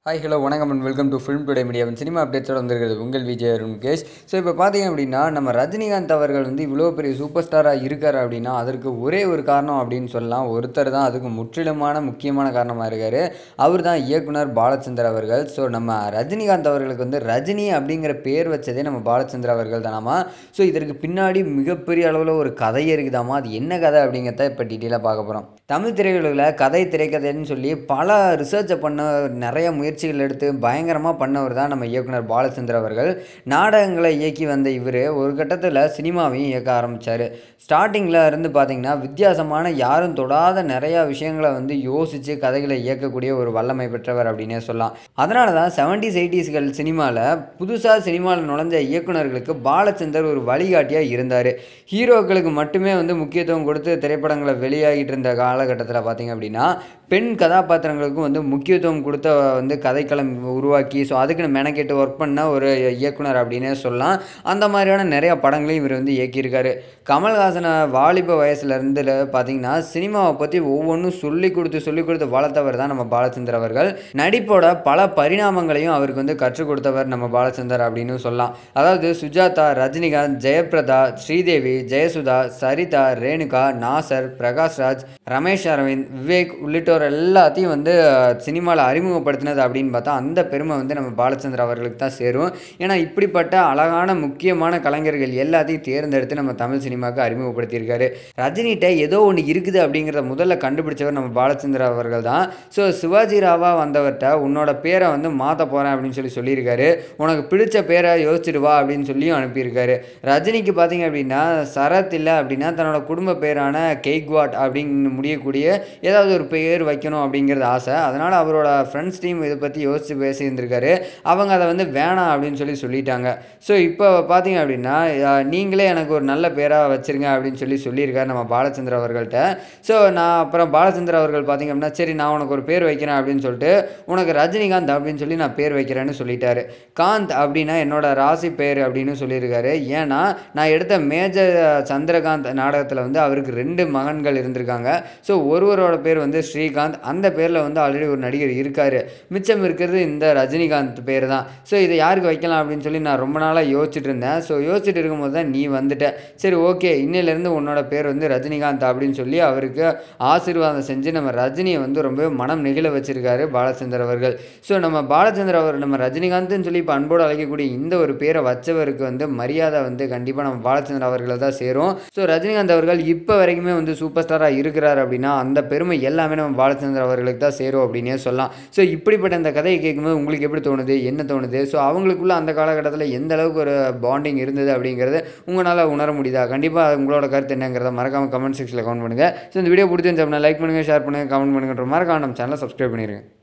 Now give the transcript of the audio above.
hi hello வணக்கம் and welcome to film today மீடியாவின் cinema அப்டேட்ஸோட வந்திருக்கிறது உங்கள் விஜய் முகேஷ் ஸோ இப்போ பார்த்தீங்க அப்படின்னா நம்ம ரஜினிகாந்த் அவர்கள் வந்து இவ்வளோ பெரிய சூப்பர் ஸ்டாராக இருக்கார் அப்படின்னா அதற்கு ஒரே ஒரு காரணம் அப்படின்னு சொல்லலாம் ஒருத்தர் தான் அதுக்கு முற்றிலுமான முக்கியமான காரணமாக இருக்கார் அவர் தான் இயக்குனர் பாலச்சந்தர் அவர்கள் ஸோ நம்ம ரஜினிகாந்த் அவர்களுக்கு வந்து ரஜினி அப்படிங்கிற பேர் வச்சதே நம்ம பாலச்சந்தர் அவர்கள் தானாமா ஸோ இதற்கு பின்னாடி மிகப்பெரிய அளவில் ஒரு கதை இருக்குதாமா அது என்ன கதை அப்படிங்கிறத இப்போ டீட்டெயிலாக பார்க்க போகிறோம் தமிழ் திரையுலகில் கதை திரைக்கதைன்னு சொல்லி பல ரிசர்ச்சை பண்ண நிறைய முயற்சிகள் எடுத்து பயங்கரமாக பண்ணவர் தான் நம்ம இயக்குனர் பாலச்சந்தர் அவர்கள் நாடகங்களை இயக்கி வந்த இவர் ஒரு கட்டத்தில் சினிமாவையும் இயக்க ஆரம்பித்தார் ஸ்டார்டிங்கில் இருந்து பார்த்திங்கன்னா வித்தியாசமான யாரும் தொடாத நிறையா விஷயங்களை வந்து யோசித்து கதைகளை இயக்கக்கூடிய ஒரு வல்லமை பெற்றவர் அப்படின்னே சொல்லலாம் அதனால தான் செவன்டிஸ் எயிட்டிஸ்கள் சினிமாவில் புதுசாக சினிமாவில் நுழைஞ்ச இயக்குனர்களுக்கு பாலச்சந்தர் ஒரு வழிகாட்டியாக இருந்தார் ஹீரோக்களுக்கு மட்டுமே வந்து முக்கியத்துவம் கொடுத்து திரைப்படங்களை வெளியாகிட்டு இருந்த காலகட்டத்தில் பார்த்திங்க அப்படின்னா பெண் கதாபாத்திரங்களுக்கும் வந்து முக்கியத்துவம் கொடுத்த வந்து கதைக்களம் உருவாக்கி ஸோ அதுக்குன்னு மெனக்கெட்டு ஒர்க் பண்ண ஒரு இயக்குனர் அப்படின்னே சொல்லலாம் அந்த மாதிரியான நிறையா படங்களையும் இவர் வந்து இயக்கியிருக்காரு கமல்ஹாசனை வாலிப வயசுலேருந்து பார்த்தீங்கன்னா சினிமாவை பற்றி ஒவ்வொன்றும் சொல்லி கொடுத்து சொல்லி கொடுத்து வளர்த்தவர் தான் நம்ம பாலச்சந்தர் அவர்கள் நடிப்போட பல பரிணாமங்களையும் அவருக்கு வந்து கற்றுக் கொடுத்தவர் நம்ம பாலச்சந்தர் அப்படின்னு சொல்லலாம் அதாவது சுஜாதா ரஜினிகாந்த் ஜெயபிரதா ஸ்ரீதேவி ஜெயசுதா சரிதா ரேணுகா நாசர் பிரகாஷ்ராஜ் ரமேஷ் அரவிந்த் விவேக் உள்ளிட்டோர் எல்லாத்தையும் வந்து சினிமாவில் அறிமுகப்படுத்தினது அப்படின்னு பார்த்தா அந்த பெருமை வந்து நம்ம பாலச்சந்தர் அவர்களுக்கு தான் சேரும் ஏன்னா இப்படிப்பட்ட அழகான முக்கியமான கலைஞர்கள் எல்லாத்தையும் தேர்ந்தெடுத்து நம்ம தமிழ் சினிமாவுக்கு அறிமுகப்படுத்தியிருக்காரு ரஜினிகிட்ட ஏதோ ஒன்று இருக்குது அப்படிங்கிறத முதல்ல கண்டுபிடிச்சவர் நம்ம பாலச்சந்திர அவர்கள் தான் ஸோ சிவாஜி ராவா வந்தவர்கிட்ட உன்னோட பேரை வந்து மாற்ற போகிறேன் அப்படின்னு சொல்லி சொல்லியிருக்காரு உனக்கு பிடிச்ச பேரை யோசிச்சுட்டு வா அப்படின்னு சொல்லியும் அனுப்பியிருக்காரு ரஜினிக்கு பார்த்தீங்க அப்படின்னா சரத் இல்லை அப்படின்னா தன்னோட குடும்ப பேரான கெய்க்வாட் அப்படின்னு முடியக்கூடிய ஏதாவது ஒரு பேர் வைக்கணும் அப்படிங்கிறது ஆசை அதனால் அவரோட ஃப்ரெண்ட்ஸ் டீம் இதை பற்றி யோசித்து பேசியிருந்திருக்காரு அவங்க அதை வந்து வேணாம் அப்படின்னு சொல்லி சொல்லிட்டாங்க ஸோ இப்போ பார்த்தீங்க அப்படின்னா அஹ், நீங்களே எனக்கு ஒரு நல்ல பேராக வச்சிருங்க அப்படின்னு சொல்லி சொல்லியிருக்காரு நம்ம பாலச்சந்திர அவர்கள்ட்ட ஸோ நான் அப்புறம் பாலச்சந்திர அவர்கள் பார்த்தீங்க அப்படின்னா சரி நான் உனக்கு ஒரு பேர் வைக்கிறேன் அப்படின்னு சொல்லிட்டு உனக்கு ரஜினிகாந்த் அப்படின்னு சொல்லி நான் பேர் வைக்கிறேன்னு சொல்லிட்டாரு காந்த் அப்படின்னா என்னோட ராசி பேர் அப்படின்னு சொல்லியிருக்காரு ஏன்னா நான் எடுத்த மேஜர் சந்திரகாந்த் நாடகத்தில் வந்து அவருக்கு ரெண்டு மகன்கள் இருந்திருக்காங்க ஸோ ஒருவரோட பேர் வந்து ஸ்ரீகாந்த் அந்த பேரில் வந்து ஆல்ரெடி ஒரு நடிகர் இருக்கார் மிச்சம் இருக்கிறது இந்த ரஜினிகாந்த் பேர் தான் ஸோ இதை யாருக்கு வைக்கலாம் அப்படின்னு சொல்லி நான் ரொம்ப நாளாக யோசிச்சுட்டு இருந்தேன் ஸோ யோசிச்சுட்டு இருக்கும்போது தான் நீ வந்துட்ட சரி ஓகே இன்னிலேருந்து உன்னோட பேர் வந்து ரஜினிகாந்த் அப்படின்னு சொல்லி அவருக்கு ஆசீர்வாதம் செஞ்சு நம்ம ரஜினியை வந்து ரொம்பவே மனம் நெகிழ வச்சிருக்காரு பாலச்சந்தர் அவர்கள் ஸோ நம்ம பாலச்சந்தர் அவர் நம்ம ரஜினிகாந்த்னு சொல்லி இப்போ அன்போடு அழைக்கக்கூடிய இந்த ஒரு பேரை வச்சவருக்கு வந்து மரியாதை வந்து கண்டிப்பாக நம்ம பாலச்சந்தர் அவர்களை தான் சேரும் ஸோ ரஜினிகாந்த் அவர்கள் இப்போ வரைக்குமே வந்து சூப்பர் ஸ்டாராக இருக்கிறார் அப்படின்னா அந்த பெருமை எல்லாமே நம்ம பாலச்சந்தர் அவர்களுக்கு தான் சேரும் அப்படின்னே சொல்லலாம் ஸோ இப்படிப்பட்ட இந்த கதையை கேட்கும்போது உங்களுக்கு எப்படி தோணுது என்ன தோணுது ஸோ அவங்களுக்குள்ள அந்த காலகட்டத்தில் எந்த அளவுக்கு ஒரு பாண்டிங் இருந்தது அப்படிங்கிறது உங்களால் உணர முடியுதா கண்டிப்பாக உங்களோட கருத்து என்னங்கிறத மறக்காமல் கமெண்ட் செக்ஷனில் கமெண்ட் பண்ணுங்கள் ஸோ இந்த வீடியோ பிடிச்சிருந்துச்சு அப்படின்னா லைக் பண்ணுங்கள் ஷேர் பண்ணுங்கள் கமெண்ட் பண்ணுங்கன்ற மறக்காம நம்ம சேனலை சப்ஸ்கிரைப் பண்ணிடுங்க